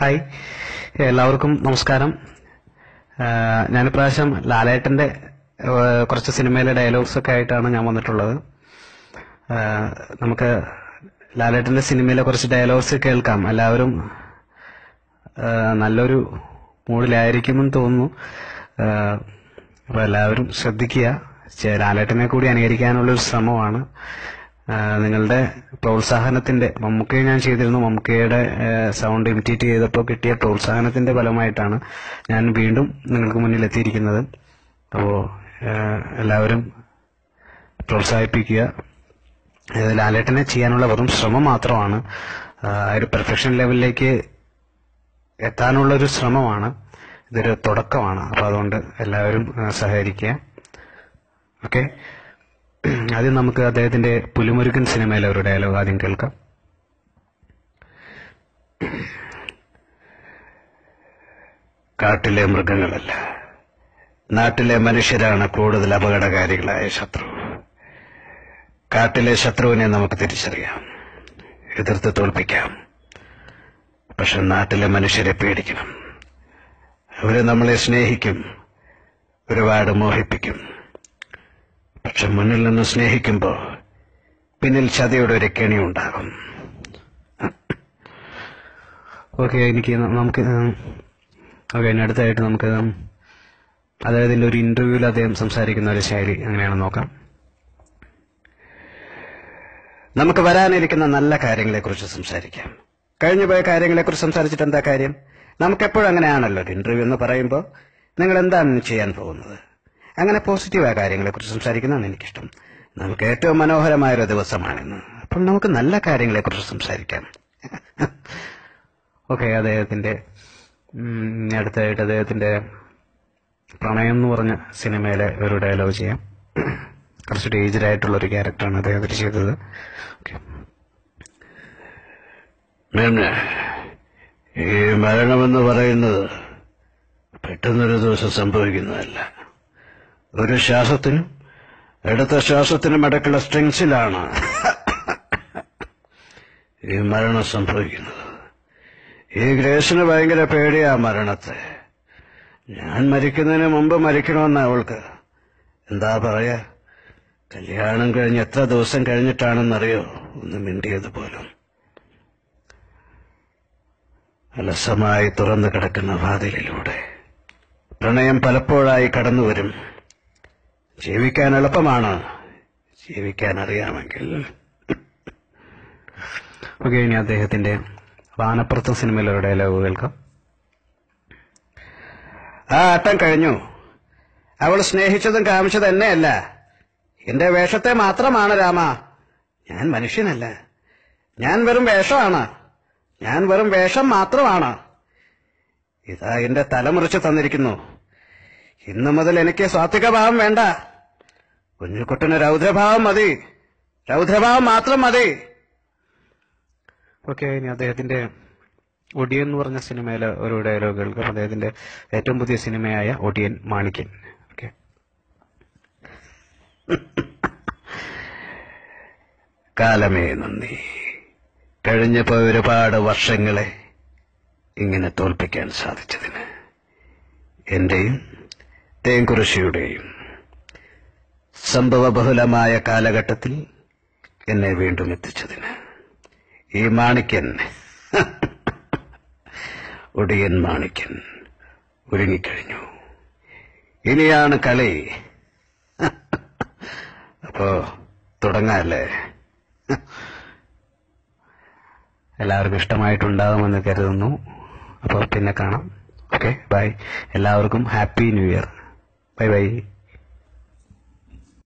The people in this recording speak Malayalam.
ഹായ് എല്ലാവർക്കും നമസ്കാരം ആഹ് ഞാനിപ്രാവശ്യം ലാലേട്ടന്റെ ആഹ് കുറച്ച് സിനിമയിലെ ഡയലോഗ്സ് ഒക്കെ ആയിട്ടാണ് ഞാൻ വന്നിട്ടുള്ളത് ആഹ് നമുക്ക് ലാലേട്ടന്റെ സിനിമയിലെ കുറച്ച് ഡയലോഗ്സ് കേൾക്കാം എല്ലാവരും ആഹ് നല്ലൊരു മൂഡിലായിരിക്കുമെന്ന് തോന്നുന്നു ആഹ് അപ്പൊ എല്ലാവരും ശ്രദ്ധിക്കുക ചെ- ലാലേട്ടനെ കൂടി അനുകരിക്കാനുള്ള ഒരു ശ്രമമാണ് ആഹ് നിങ്ങളുടെ പ്രോത്സാഹനത്തിന്റെ മമ്മൂക്കയെ ഞാൻ ചെയ്തിരുന്നു മമ്മൂക്കയുടെ സൗണ്ട് ഇമിറ്റേറ്റ് ചെയ്തപ്പോൾ കിട്ടിയ പ്രോത്സാഹനത്തിന്റെ ഫലമായിട്ടാണ് ഞാൻ വീണ്ടും നിങ്ങൾക്ക് മുന്നിൽ എത്തിയിരിക്കുന്നത് അപ്പോൾ എല്ലാവരും പ്രോത്സാഹിപ്പിക്കുക ഇത് ലാലേട്ടനെ ചെയ്യാനുള്ള വെറും ശ്രമം മാത്രമാണ് ആഹ് ആ ഒരു പെർഫെക്ഷൻ ലെവലിലേക്ക് എത്താനുള്ള ഒരു ശ്രമമാണ് ഇതൊരു തുടക്കമാണ് അപ്പൊ അതുകൊണ്ട് എല്ലാവരും ആ, സഹകരിക്കുക ഓക്കെ ആദ്യം നമുക്ക് അദ്ദേഹത്തിന്റെ പുലിമുരുകൻ സിനിമയിലെ ഒരു ഡയലോഗ് ആദ്യം കേൾക്കാം കാട്ടിലെ മൃഗങ്ങളല്ല നാട്ടിലെ മനുഷ്യരാണ് കൂടുതൽ അപകടകാരികളായ ശത്രു കാട്ടിലെ ശത്രുവിനെ നമുക്ക് തിരിച്ചറിയാം എതിർത്ത് തോൽപ്പിക്കാം പക്ഷെ നാട്ടിലെ മനുഷ്യരെ പേടിക്കണം അവര് നമ്മളെ സ്നേഹിക്കും ഒരുപാട് മോഹിപ്പിക്കും പക്ഷെ മുന്നിൽ നിന്ന് സ്നേഹിക്കുമ്പോ പിന്നിൽ ചതയുടെ ഒരു കെണി ഉണ്ടാകും ഓക്കെ എനിക്ക് ന- നമുക്ക് ഓക്കെ ഇനി അടുത്തായിട്ട് നമുക്ക് അദ്ദേഹത്തിന്റെ ഒരു ഇന്റർവ്യൂവിൽ അദ്ദേഹം സംസാരിക്കുന്ന ഒരു ശൈലി അങ്ങനെയാണെന്ന് നോക്കാം നമുക്ക് വരാനിരിക്കുന്ന നല്ല കാര്യങ്ങളെക്കുറിച്ച് സംസാരിക്കാം കഴിഞ്ഞുപോയ കാര്യങ്ങളെക്കുറിച്ച് സംസാരിച്ചിട്ട് എന്താ കാര്യം നമുക്കെപ്പോഴും അങ്ങനെയാണല്ലോ ഒരു ഇന്റർവ്യൂ എന്ന് പറയുമ്പോൾ നിങ്ങൾ എന്താണ് ഇനി ചെയ്യാൻ പോകുന്നത് അങ്ങനെ പോസിറ്റീവായ കാര്യങ്ങളെക്കുറിച്ച് സംസാരിക്കുന്നതാണ് എനിക്കിഷ്ടം നമുക്ക് ഏറ്റവും മനോഹരമായ ഒരു ദിവസമാണിന്ന് അപ്പോൾ നമുക്ക് നല്ല കാര്യങ്ങളെക്കുറിച്ച് സംസാരിക്കാം ഓക്കെ അദ്ദേഹത്തിന്റെ ഉം, ഇനി അടുത്തായിട്ട് അദ്ദേഹത്തിന്റെ പ്രണയം എന്ന് പറഞ്ഞ സിനിമയിലെ ഒരു ഡയലോഗ് ചെയ്യാം കുറച്ചൊരു ഏജ്ഡ് ആയിട്ടുള്ള ഒരു ക്യാരക്ടറാണ് അദ്ദേഹത്തിന് ചെയ്തത് ഓക്കെ ഈ മരണമെന്ന് പറയുന്നത് പെട്ടെന്നൊരു ദിവസം സംഭവിക്കുന്നതല്ല ഒരു ശ്വാസത്തിനും അടുത്ത ശ്വാസത്തിനും ഇടയ്ക്കുള്ള സ്ട്രിങ്സിലാണ് ഈ മരണം സംഭവിക്കുന്നത് ഈ ഗ്രേസിന് ഭയങ്കര പേടിയാ മരണത്തെ ഞാൻ മരിക്കുന്നതിന് മുമ്പ് മരിക്കണമെന്ന അവൾക്ക് എന്താ പറയാ കല്യാണം കഴിഞ്ഞ് എത്ര ദിവസം കഴിഞ്ഞിട്ടാണെന്നറിയോ ഒന്ന് മിണ്ടിയത് പോലും അലസമായി തുറന്നു കിടക്കുന്ന വാതിലിലൂടെ പ്രണയം പലപ്പോഴായി കടന്നു വരും ജീവിക്കാൻ എളുപ്പമാണ് ജീവിക്കാൻ അറിയാമെങ്കിൽ ഓക്കെ ഇനി അദ്ദേഹത്തിന്റെ വാനപ്പുറത്ത് സിനിമയിലെ ഒരു ഡയലോഗ് കേൾക്കാം ആ ആട്ടം കഴിഞ്ഞു അവൾ സ്നേഹിച്ചതും കാമിച്ചതും എന്നെയല്ല എന്റെ വേഷത്തെ മാത്രമാണ് രാമ ഞാൻ മനുഷ്യനല്ല ഞാൻ വെറും വേഷമാണ് ഞാൻ വെറും വേഷം മാത്രമാണ് ഇതാ എന്റെ തലമുറിച്ച് തന്നിരിക്കുന്നു ഇന്നു മുതൽ എനിക്ക് സാത്വികഭാവം വേണ്ട കുഞ്ഞുകുട്ടന് രൗദ്രഭാവം മതി രൗദ്രഭാവം മാത്രം മതി ഓക്കെ ഇനി അദ്ദേഹത്തിന്റെ ഒടിയൻ എന്ന് പറഞ്ഞ സിനിമയിലെ ഒരു ഡയലോഗ് കേൾക്കാം അദ്ദേഹത്തിന്റെ ഏറ്റവും പുതിയ സിനിമയായ ഒടിയൻ മാണിക്യൻ ഓക്കെ കാലമേ നന്ദി കഴിഞ്ഞപ്പോ ഒരുപാട് വർഷങ്ങളെ ഇങ്ങനെ തോൽപ്പിക്കാൻ സാധിച്ചതിന് എന്റെയും തേങ്കുറിശിയുടെയും സംഭവബഹുലമായ കാലഘട്ടത്തിൽ എന്നെ വീണ്ടും എത്തിച്ചതിന് ഈ മാണിക്യൻ ഒടിയൻ മാണിക്യൻ ഒരുങ്ങിക്കഴിഞ്ഞു ഇനിയാണ് കളി അപ്പോ തുടങ്ങാല്ലേ എല്ലാവർക്കും ഇഷ്ടമായിട്ടുണ്ടാകുമെന്ന് കരുതുന്നു അപ്പോൾ പിന്നെ കാണാം ഓക്കെ ബൈ എല്ലാവർക്കും happy new year bye by